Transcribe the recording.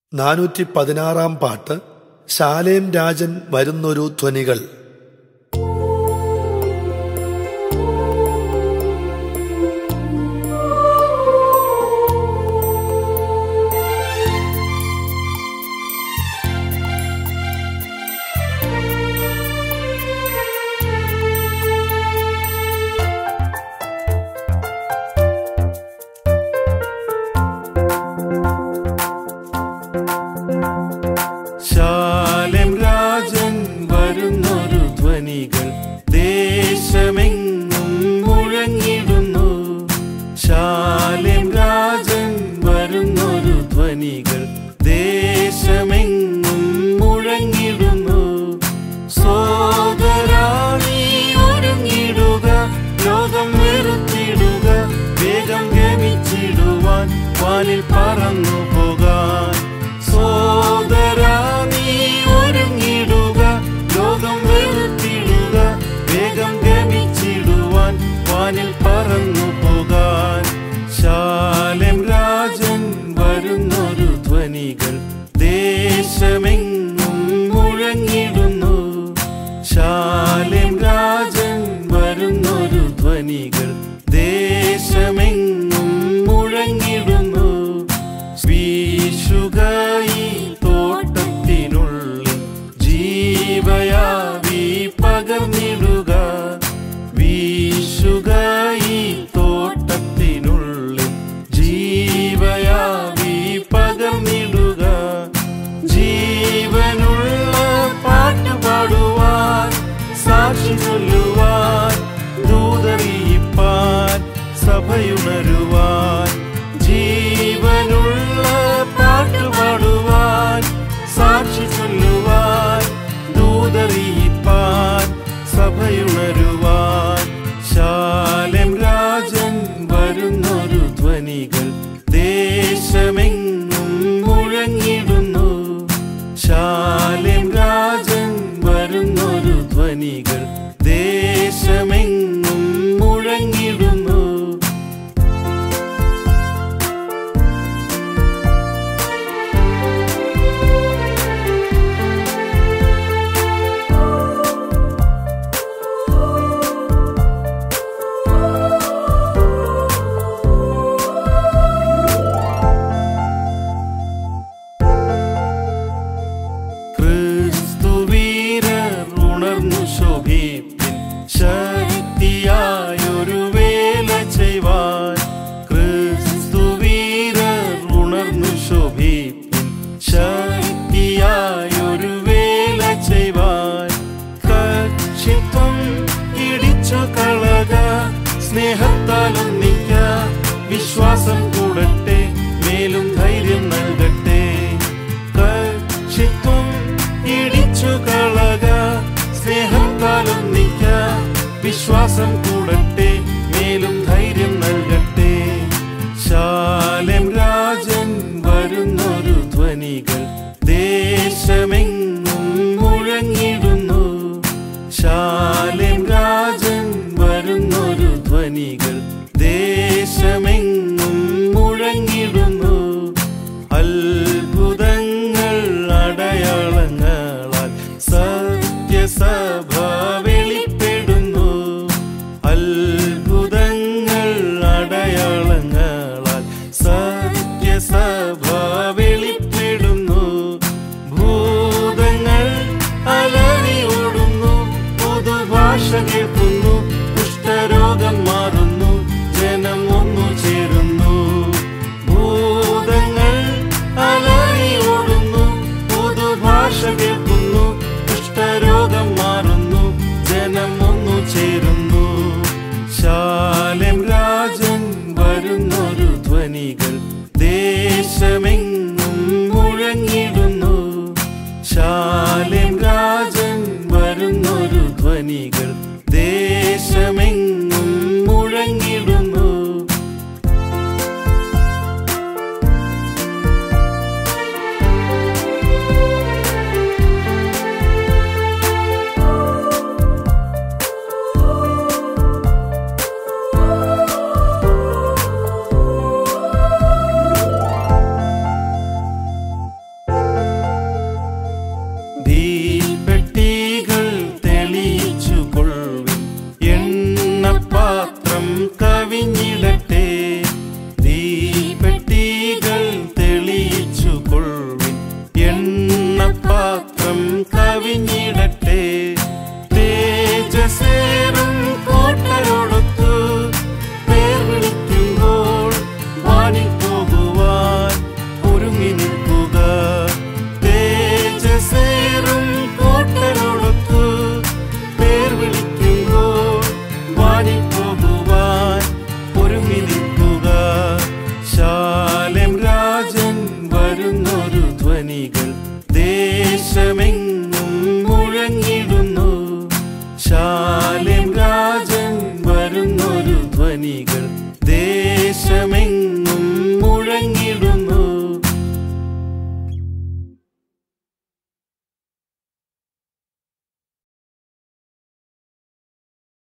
നാനൂറ്റി പതിനാറാം പാട്ട് ശാലേം രാജൻ വരുന്നൊരു ധ്വനികൾ ശാലം രാജൻ വരുന്നൊരു ധ്വനികൾ ദേശമെങ്ങും മുഴങ്ങിടുന്നു ശാലം രാജൻ വരുന്നൊരു ധ്വനികൾ ദേശമെങ്ങും മുഴങ്ങിടുന്നു സോദരാണി ഒരുങ്ങിടുക ലോകം വെറുത്തിടുക വേഗം ഗമിച്ചിടുവാൻ വാനിൽ പറന്നു പോകാൻ സോദരാ നീ ഒരുങ്ങിടുക ലോകം വെറുത്തിടുക വേഗം ഗമിച്ചിടുവാൻ വാനിൽ പറന്നു പോകാൻ ശാലം രാജൻ വരുന്നൊരു ധ്വനികൾ ദേശമെങ്ങും മുഴങ്ങിടുന്നു ശാലം രാജൻ വരുന്നൊരു ധ്വനികൾ ദേശമെങ്ങും മുഴങ്ങിടുന്നു വീശുകയി തോട്ടത്തിനുള്ളിൽ ജീവയാവി പകർന്നിടുക വീശുകയി തോട്ടത്തിനുള്ളിൽ ജീവയാവി പകർന്നിടുക ജീവനുള്ള പാട്ട് പാടുവാൻ സാക്ഷി ചൊല്ലുവാൻ ദൂതറിയിപ്പാൻ സഭയുണരുവാൻ ജീവനുള്ള പാട്ട് പാടുവാൻ സാക്ഷി ചൊല്ലുവാൻ ദൂതറിയിപ്പാൻ സഭയുണരുവാൻ ശാലം രാജൻ വരുന്നൊരു ധ്വനികൾ ദേശമെങ്ങും മുഴങ്ങിടുന്നു ശാലം രാജൻ വരുന്നൊരു ധ്വനികൾ ദേശമെങ്ങും മുഴങ്ങിടുന്നു ക്രിസ്തുവീരർ ഉണർന്നു ശോഭിപ്പിൻ ശക്തിയായൊരു വേല ചെയ്യുവാൻ ക്രിസ്തുവീരർ ഉണർന്നു ശോഭിപ്പിൻ ശക്തിയായൊരു വേല ചെയ്യുവാൻ കക്ഷിത്വം ഇടിച്ചു കളക സ്നേഹത്താൽ ഒന്നിക്ക വിശ്വാസം കൂടട്ടെ മേലും ധൈര്യം നൽകട്ടെ കക്ഷിത്വം ഇടിച്ചു കളക സ്നേഹത്താൽ ഒന്നിക്ക വിശ്വാസം കൂടട്ടെ മേലും ധൈര്യം നൽകട്ടെ ശാലം രാജൻ വരുന്നൊരു ധ്വനികൾ ദേശമെങ്ങും മുഴങ്ങിടുന്നു ശാലം രാജൻ വരുന്നൊരു ധ്വനികൾ ദേശമെങ്ങും കനികൾ ദേശമെങ്ങും